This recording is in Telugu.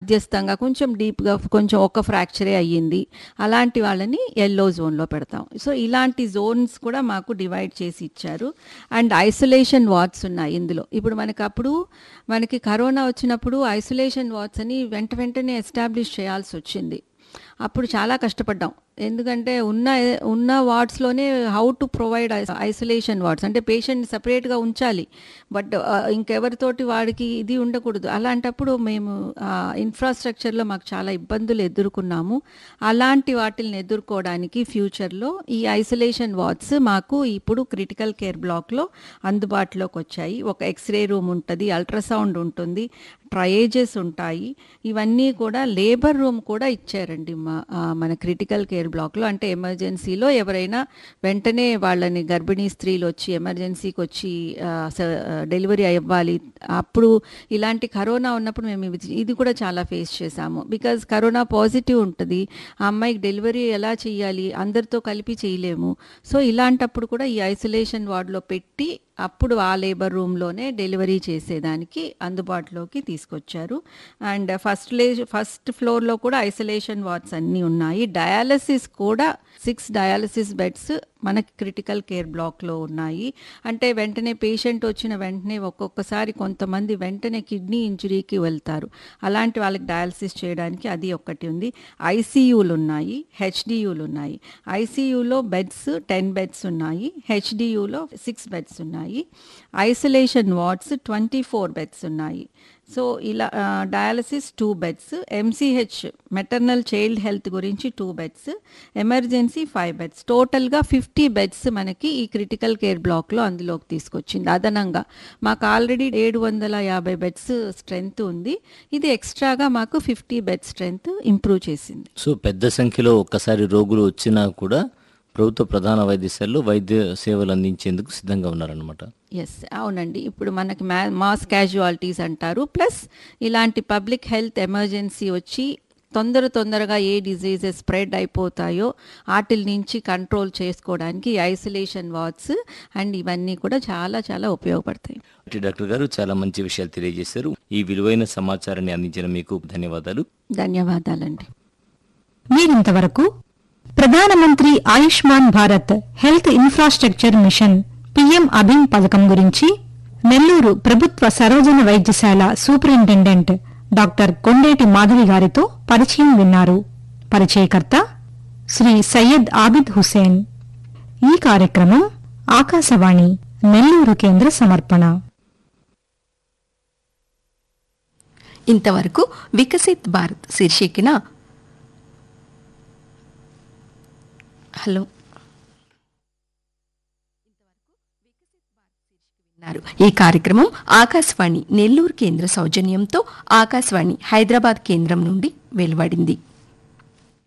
మధ్యస్థంగా కొంచెం డీప్గా కొంచెం ఒక ఫ్రాక్చరే అయ్యింది అలాంటి వాళ్ళని ఎల్లో జోన్లో పెడతాం సో ఇలాంటి జోన్స్ కూడా మాకు డివైడ్ చేసి ఇచ్చారు అండ్ ఐసోలేషన్ వార్డ్స్ ఉన్నాయి ఇందులో ఇప్పుడు మనకి అప్పుడు మనకి కరోనా వచ్చినప్పుడు ఐసోలేషన్ వార్డ్స్ అని వెంట వెంటనే ఎస్టాబ్లిష్ చేయాల్సి వచ్చింది అప్పుడు చాలా కష్టపడ్డాం ఎందుకంటే ఉన్న ఉన్న వార్డ్స్లోనే how to provide isolation wards అంటే పేషెంట్ సపరేట్గా ఉంచాలి బట్ ఇంకెవరితోటి వాడికి ఇది ఉండకూడదు అలాంటప్పుడు మేము ఇన్ఫ్రాస్ట్రక్చర్లో మాకు చాలా ఇబ్బందులు ఎదుర్కొన్నాము అలాంటి వాటిని ఎదుర్కోవడానికి ఫ్యూచర్లో ఈ ఐసోలేషన్ వార్డ్స్ మాకు ఇప్పుడు క్రిటికల్ కేర్ బ్లాక్లో అందుబాటులోకి వచ్చాయి ఒక ఎక్స్రే రూమ్ ఉంటుంది అల్ట్రాసౌండ్ ఉంటుంది ట్రయేజెస్ ఉంటాయి ఇవన్నీ కూడా లేబర్ రూమ్ కూడా ఇచ్చారండి మా ఆ, మన క్రిటికల్ కేర్ బ్లాక్లో అంటే ఎమర్జెన్సీలో ఎవరైనా వెంటనే వాళ్ళని గర్భిణీ స్త్రీలు వచ్చి ఎమర్జెన్సీకి వచ్చి ఆ, స- డెలివరీ అవ్వాలి అప్పుడు ఇలాంటి కరోనా ఉన్నప్పుడు మేము ఇది- ఇది కూడా చాలా ఫేస్ చేసాము బికాజ్ కరోనా పాజిటివ్ ఉంటుంది ఆ అమ్మాయికి డెలివరీ ఎలా చేయాలి అందరితో కలిపి చేయలేము సో ఇలాంటప్పుడు కూడా ఈ ఐసోలేషన్ వార్డులో పెట్టి అప్పుడు ఆ లేబర్ రూమ్లోనే డెలివరీ చేసేదానికి అందుబాటులోకి తీసుకొచ్చారు అండ్ ఫస్ట్ లే ఫస్ట్ ఫ్లోర్లో కూడా ఐసోలేషన్ వార్డ్స్ అన్నీ ఉన్నాయి డయాలసిస్ కూడా సిక్స్ డయాలసిస్ బెడ్స్ మనకి క్రిటికల్ కేర్ బ్లాక్లో ఉన్నాయి అంటే వెంటనే పేషెంట్ వచ్చిన వెంటనే ఒక్కొక్కసారి కొంతమంది వెంటనే కిడ్నీ ఇంజురీకి వెళ్తారు అలాంటి వాళ్ళకి డయాలసిస్ చేయడానికి అది ఒక్కటి ఉంది ఐసీయూలు ఉన్నాయి హెచ్డియూలు ఉన్నాయి ఐసీయూలో బెడ్స్ టెన్ బెడ్స్ ఉన్నాయి హెచ్డియూలో సిక్స్ బెడ్స్ ఉన్నాయి isolation wards twenty four beds ఉన్నాయి సో ఇలా dialysis two beds M C H maternal child health గురించి two beds emergency five beds టోటల్గా ఫిఫ్టీ బెడ్స్ మనకి ఈ క్రిటికల్ కేర్ బ్లాక్లో అందులోకి తీసుకొచ్చింది అదనంగా మాకు ఆల్రెడీ ఏడు వందల యాభై బెడ్స్ స్ట్రెంగ్త్ ఉంది ఇది ఎక్స్ట్రాగా మాకు ఫిఫ్టీ బెడ్ స్ట్రెంగ్త్ ఇంప్రూవ్ చేసింది సో పెద్ద సంఖ్యలో ఒక్కసారి రోగులు వచ్చినా కూడా ప్రభుత్వ ప్రధాన వైద్యశాలలో వైద్య సేవలు అందించేందుకు సిద్ధంగా ఉన్నారనమాట ఎస్ అవునండి ఇప్పుడు మనకి మా మాస్ క్యాజువాలిటీస్ అంటారు ప్లస్ ఇలాంటి పబ్లిక్ హెల్త్ ఎమర్జెన్సీ వచ్చి తొందర తొందరగా ఏ డిజీజెస్ స్ప్రెడ్ అయిపోతాయో వాటిల నుంచి కంట్రోల్ చేసుకోవడానికి ఐసోలేషన్ వార్డ్స్ అండ్ ఇవన్నీ కూడా చాలా చాలా ఉపయోగపడతాయి అంటే డాక్టర్ గారు చాలా మంచి విషయాలు తెలియజేశారు ఈ విలువైన సమాచారాన్ని అందించిన మీకు ధన్యవాదాలు ధన్యవాదాలండి మీరింతవరకు ప్రధానమంత్రి Ayushman Bharat health infrastructure mission PM అభిమ్ పథకం గురించి నెల్లూరు ప్రభుత్వ సరోజన వైద్యశాల సూపరింటెండెంట్ డాక్టర్ కొండేటి మాధవి గారితో పరిచయం విన్నారు పరిచయకర్త శ్రీ సయ్యద్ ఆబిద్ హుసేన్ ఈ కార్యక్రమం ఆకాశవాణి నెల్లూరు కేంద్ర సమర్పణ ఇంతవరకు వికసిత్ భారత్ శీర్షికన హలో విన్నారు. ఈ కార్యక్రమం ఆకాశవాణి నెల్లూరు కేంద్ర సౌజన్యంతో ఆకాశవాణి హైదరాబాద్ కేంద్రం నుండి వెలువడింది